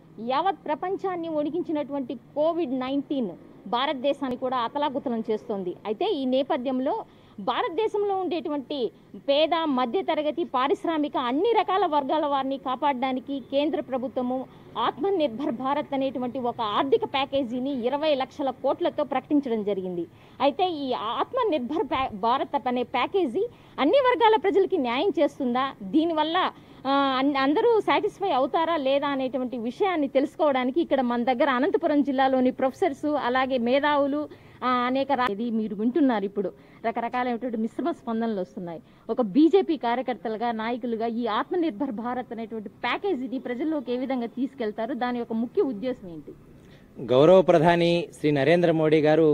యావత్ ప్రపంచాన్ని వణికించినటువంటి Covid nineteen భారతదేశాన్ని కూడా అతలాకుతలం చేస్తోంది అయితే ఈ నేపథ్యంలో భారతదేశంలో ఉండేటువంటి పేద మధ్యతరగతి పారిశ్రామిక అన్ని రకాల వర్గాల వారిని కాపాడడానికి కేంద్ర ప్రభుత్వము ఆత్మనిర్భర్ భారత్ అనేటువంటి ఒక ఆర్థిక ప్యాకేజీని ఇరవై లక్షల కోట్లతో ప్రకటించడం జరిగింది అయితే ఈ ఆత్మనిర్భర్ ప్యా- భారత్ అనే ప్యాకేజీ అన్ని వర్గాల ప్రజలకి న్యాయం చేస్తుందా దీనివల్ల ఆ, అన్- అందరూ సాటిస్ఫై అవుతారా లేదా అనేటువంటి విషయాన్ని తెలుసుకోవడానికి ఇక్కడ మన దగ్గర అనంతపురం జిల్లాలోని ప్రొఫెసర్స్ అలాగే మేధావులు ఆ, అనేక రా- ఇది మీరు వింటున్నారు ఇప్పుడు రకరకాలైనటువంటి మిశ్రమ స్పందనలు వస్తున్నాయి ఒక బీజేపీ కార్యకర్తలుగా నాయకులుగా ఈ ఆత్మనిర్భర్ భారత్ అనేటువంటి ప్యాకేజీని ప్రజల్లోకి ఏ విధంగా తీసుకెళ్తారు దాని యొక్క ముఖ్య ఉద్దేశం ఏంటి గౌరవ ప్రధాని శ్రీ నరేంద్ర మోడీ గారు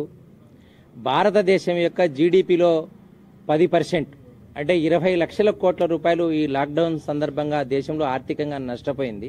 భారతదేశం యొక్క జీడిపిలో పది పర్సెంట్ అంటే ఇరవై లక్షల కోట్ల రూపాయలు ఈ లాక్డౌన్ సందర్భంగా దేశంలో ఆర్థికంగా నష్టపోయింది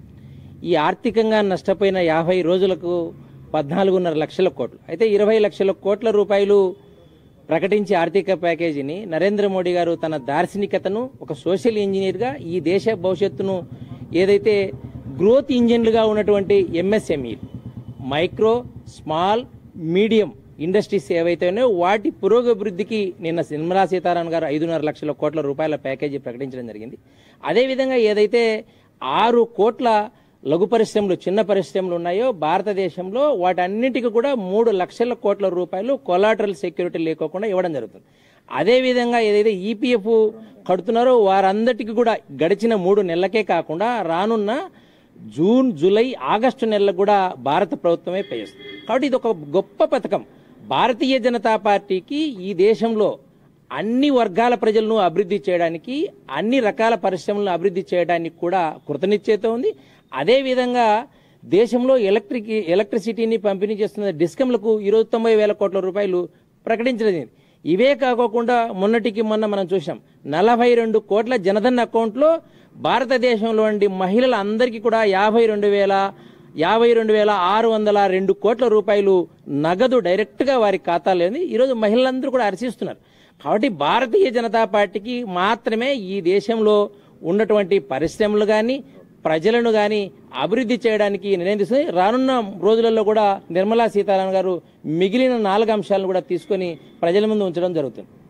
ఈ ఆర్థికంగా నష్టపోయిన యాభై రోజులకు పద్నాలుగున్నర లక్షల కోట్లు అయితే ఇరవై లక్షల కోట్ల రూపాయలు ప్రకటించి ఆర్థిక ప్యాకేజీని నరేంద్ర మోడీ గారు తన దార్శనికతను ఒక సోషల్ ఇంజనీర్గా ఈ దేశ భవిష్యత్తును ఏదైతే గ్రోత్ ఇంజిన్లుగా ఉన్నటువంటి MSME micro small medium industries ఏవైతే ఉన్నాయో వాటి పురోగభివృద్ధికి నిన్న నిర్మలా సీతారామన్ గారు ఐదున్నర లక్షల కోట్ల రూపాయల ప్యాకేజీ ప్రకటించడం జరిగింది అదేవిధంగా ఏదైతే ఆరు కోట్ల లఘు పరిశ్రమలు చిన్న పరిశ్రమలు ఉన్నాయో భారతదేశంలో వాటన్నిటికీ కూడా మూడు లక్షల కోట్ల రూపాయలు కొలాటరల్ సెక్యూరిటీ లేకోకుండా ఇవ్వడం జరుగుతుంది అదేవిధంగా ఏదైతే ఈపీఎఫ్ కడుతున్నారో వారందరికీ కూడా గడిచిన మూడు నెలలకే కాకుండా రానున్న జూన్ జూలై ఆగస్టు నెలలకు కూడా భారత ప్రభుత్వమే పే చేస్తుంది కాబట్టి ఇది ఒక గొప్ప పథకం భారతీయ జనతా పార్టీకి ఈ దేశంలో అన్ని వర్గాల ప్రజలను అభివృద్ధి చేయడానికి అన్ని రకాల పరిశ్రమలను అభివృద్ధి చేయడానికి కూడా కృతనిశ్చయిత ఉంది అదేవిధంగా దేశంలో ఎలక్ట్రిక్ ఎలక్ట్రిసిటీని పంపిణీ చేస్తున్న డిస్కంలకు ఇరవై తొంభై వేల కోట్ల రూపాయలు ప్రకటించడం జరిగింది. ఇవే కాకోకుండా మొన్నటికి మొన్న మనం చూసాం నలభై రెండు కోట్ల జనధన్ అకౌంట్లో భారతదేశంలోని మహిళలందరికీ కూడా యాభై రెండు వేల యాభై రెండు వేల ఆరు వందల రెండు కోట్ల రూపాయలు నగదు డైరెక్ట్గా వారి ఖాతాలో ఉంది. ఈరోజు మహిళలందరూ కూడా హర్షిస్తున్నారు కాబట్టి భారతీయ జనతా పార్టీకి మాత్రమే ఈ దేశంలో ఉన్నటువంటి పరిశ్రమలు కానీ ప్రజలను కానీ అభివృద్ధి చేయడానికి నిర్ణయం తీసుకుని రానున్న రోజులలో కూడా నిర్మలా సీతారామన్ గారు మిగిలిన నాలుగు అంశాలను కూడా తీసుకొని ప్రజల ముందు ఉంచడం జరుగుతుంది